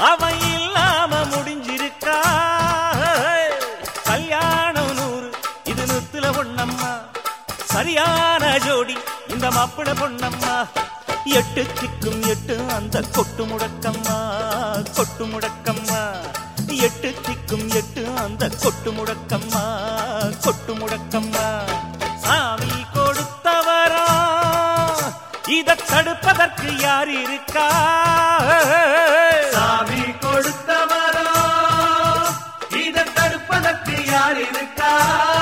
அவன் இல்லாம முடிஞ்சிருக்கா கல்யாணம் நூறு இது நூத்துல பொண்ணம்மா சரியான ஜோடி இந்த மாப்பிள பொண்ணம்மா எட்டு திக்கும் எட்டு அந்த கொட்டு முடக்கம்மா கொட்டு முடக்கம்மா எட்டு திக்கும் எட்டு அந்த கொட்டு முடக்கம்மா கொட்டு முடக்கம்மா சாமி கொடுத்தவரா இத தடுப்பதற்கு யார் இருக்கா சாமி கொடுத்தவரோ இதை தடுப்பதற்கு யார் இருக்கா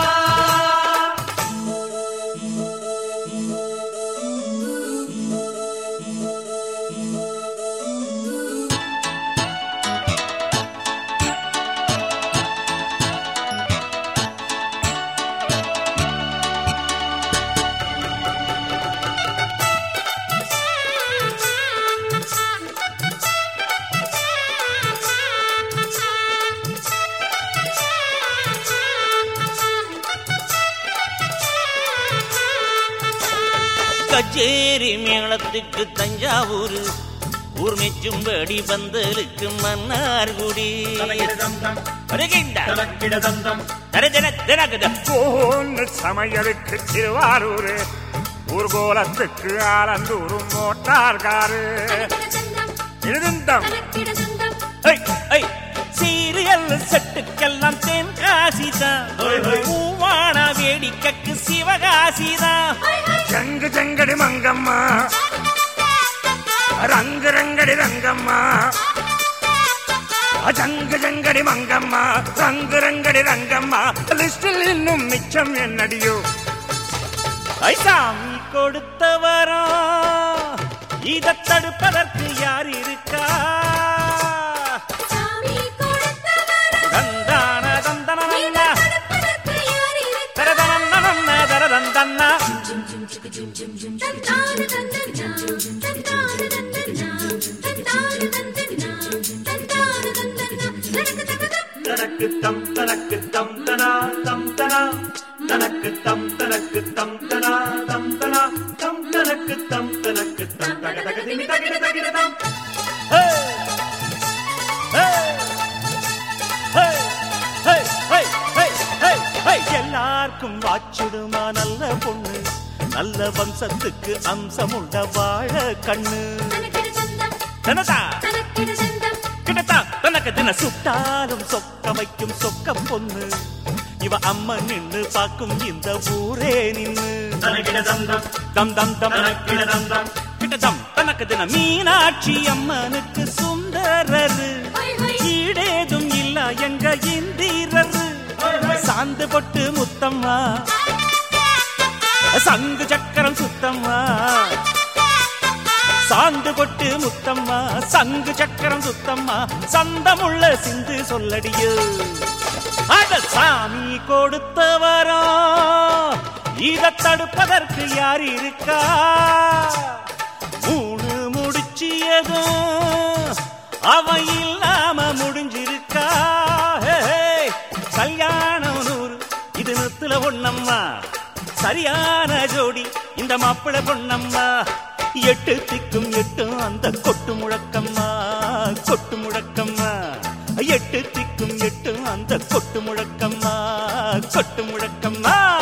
கச்சேரி மேளத்துக்கு தஞ்சாவூர் ஊர் மெச்சும்படி பந்தலுக்கு மன்னார்குடி தலகிடதந்தம் வருகின்ற தலக்கிடதந்தம் தரதன தினகத பொண்ணு சமையலுக்கு திருவாரூர் ஊர்கோலத்துக்கு ஆலந்தூரும் மோட்டார்காரு இருந்தம் சீரியல் செட்டுக்கெல்லாம் தென்காசிதான் ஹோய், ஹோய். பூவான வேடிக்கைக்கு சிவகாசிதான் ஜங்கு ஜங்கடி மங்கம்மா ரங்கு ரங்கடி ரங்கம்மா ஜங்கு ஜங்கடி மங்கம்மா ரங்கு ரங்கடி ரங்கம்மா லிஸ்டில் இன்னும் மிச்சம் என்னடியோ ஐ, சாமி கொடுத்தவரா இத தடுப்பதற்கு யார் இருக்கா தந்தான தந்தன தரதனன்ன தரதந்தன்னா தனக்கு தம் தனக்கு தம் தனா தம் தனா தனக்கு தம் தனக்கு தம் தனா தம் தனா தம் தனக்கு தம் தனக்கு தம் தக தக திமி தகிட தகிட தம் ஹே! ஹே! ஹே! ஹே! ஹே! ஹே! ஹே! ஹே! எல்லாருக்கும் வாச்சிடுமா நல்ல பொண்ணு நல்ல வம்சத்துக்கு அம்சமுள்ள வாழ கண்ணு தனதா கிடத்தா தனக்கு தின சுட்டாலும் சொக்க வைக்கும் சொக்க பொண்ணு இவ அம்மா நின்னு பார்க்கும் இந்த ஊரே நின்னு தனகிடதந்தம் தம் தம் தம் தனக்கிடதந்தம் கிட்டதம் தனக்கு தின மீனாட்சி அம்மனுக்கு சுந்தரரு ஈடேதும் இல்ல எங்க இந்திரரு சாந்து பொட்டு முத்தம்மா சங்கு சக்கரம் சுத்தம்மா சாந்து பொட்டு முத்தம்மா சங்கு சக்கரம் சுத்தம்மா சந்தமுள்ள சிந்து சொல்லடியோ அட சாமி கொடுத்தவரா இத தடுப்பதற்கு யார் இருக்கா மூணு முடிச்சியதும் அவன் இல்லாம முடிஞ்சிருக்கா ஹே, ஹே. கல்யாணம் நூறு இது நுத்துல ஒண்ணம்மா சரியான ஜோடி இந்த மாப்பிள பொண்ணம்மா எட்டு திக்கும் எட்டும் அந்த கொட்டு முழக்கம்மா கொட்டு முழக்கம்மா எட்டு திக்கும் எட்டும் அந்த கொட்டு முழக்கம்மா கொட்டு முழக்கம்மா